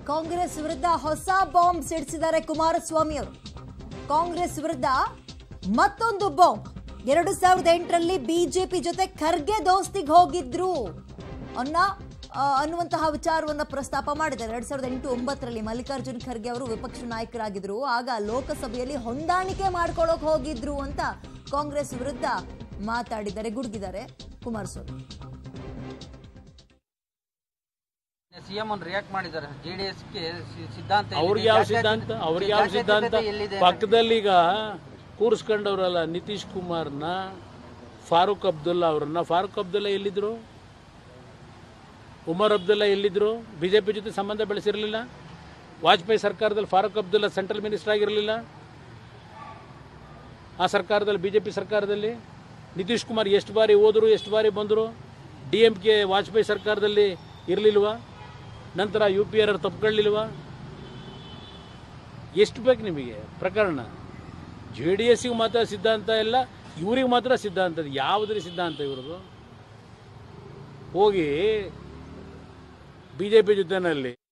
ಕಾಂಗ್ರೆಸ್ ವಿರುದ್ಧ ಹೊಸ ಬಾಂಬ್ ಸಿಡಿಸಿದ್ದಾರೆ ಕುಮಾರಸ್ವಾಮಿ ಅವರು ಕಾಂಗ್ರೆಸ್ ವಿರುದ್ಧ ಮತ್ತೊಂದು ಬಾಂಬ್ ಎರಡು ಸಾವಿರದ ಎಂಟರಲ್ಲಿ ಬಿಜೆಪಿ ಜೊತೆ ಖರ್ಗೆ ದೋಸ್ತಿಗೆ ಹೋಗಿದ್ರು ಅನ್ನ ಆ, ಅನ್ನುವಂತಹ ವಿಚಾರವನ್ನ ಪ್ರಸ್ತಾಪ ಮಾಡಿದ್ದಾರೆ ಎರಡ್ ಸಾವಿರದ ಎಂಟು ಒಂಬತ್ತರಲ್ಲಿ ಮಲ್ಲಿಕಾರ್ಜುನ್ ಖರ್ಗೆ ಅವರು ವಿಪಕ್ಷ ನಾಯಕರಾಗಿದ್ರು ಆಗ ಲೋಕಸಭೆಯಲ್ಲಿ ಹೊಂದಾಣಿಕೆ ಮಾಡ್ಕೊಳ್ಳೋಕೆ ಹೋಗಿದ್ರು ಅಂತ ಕಾಂಗ್ರೆಸ್ ವಿರುದ್ಧ ಮಾತಾಡಿದ್ದಾರೆ ಗುಡುಗಿದ್ದಾರೆ ಕುಮಾರಸ್ವಾಮಿ ಸಿಎಂ ಒಂದು ರಿಯಾಕ್ಟ್ ಮಾಡಿದ್ದಾರೆ ಜೆಡಿಎಸ್ ಗೆ ಸಿ- ಸಿದ್ಧಾಂತ ಎಲ್ಲಿದೆ? ಅವ್ರಿಗೆ ಯಾವ ಜಾತ್ಯತೀತ- ಸಿದ್ಧಾಂತ ಅವ್ರಿಗೆ ಯಾವ ಜಾತ್ಯತೀತತೆ ಸಿದ್ಧಾಂತ ಎಲ್ಲಿದೆ ಪಕ್ಕದಲ್ಲಿ ಈಗ ಕೂರಿಸ್ಕೊಂಡವ್ರಲ್ಲ ನಿತೀಶ್ ಕುಮಾರ್ನ ಫಾರೂಕ್ ಅಬ್ದುಲ್ಲಾ ಅವ್ರನ್ನ ಫಾರೂಕ್ ಅಬ್ದುಲ್ಲಾ ಎಲ್ಲಿದ್ರು ಉಮರ್ ಅಬ್ದುಲ್ಲಾ ಎಲ್ಲಿದ್ರು ಬಿಜೆಪಿ ಜೊತೆ ಸಂಬಂಧ ಬೆಳೆಸಿರಲಿಲ್ಲ ವಾಜಪೇಯಿ ಸರ್ಕಾರದಲ್ಲಿ ಫಾರೂಕ್ ಅಬ್ದುಲ್ಲಾ ಸೆಂಟ್ರಲ್ ಮಿನಿಸ್ಟರ್ ಆಗಿರಲಿಲ್ಲ ಆ ಸರ್ಕಾರದಲ್ಲಿ ಬಿಜೆಪಿ ಸರ್ಕಾರದಲ್ಲಿ ನಿತೀಶ್ ಕುಮಾರ್ ಎಷ್ಟು ಬಾರಿ ಹೋದರು ಎಷ್ಟು ಬಾರಿ ಬಂದರು ಡಿ ಎಂ ಕೆ ವಾಜಪೇಯಿ ಸರ್ಕಾರದಲ್ಲಿ ಇರಲಿಲ್ವಾ ನಂತರ ಯು ಪಿ ಆರ್ ತಪ್ಕೊಳ್ಳಿಲ್ವಾ ಎಷ್ಟು ಬೇಕು ನಿಮಗೆ ಪ್ರಕರಣ ಜೆ ಡಿ ಎಸ್ಸಿಗೆ ಮಾತ್ರ ಸಿದ್ಧಾಂತ ಇಲ್ಲ ಇವ್ರಿಗೆ ಮಾತ್ರ ಸಿದ್ಧಾಂತ ಇದೆ. ಯಾವುದ್ರ ಸಿದ್ಧಾಂತ ಇವ್ರದ್ದು ಹೋಗಿ ಬಿ ಜೆ ಪಿ ಜೊತೆನಲ್ಲಿ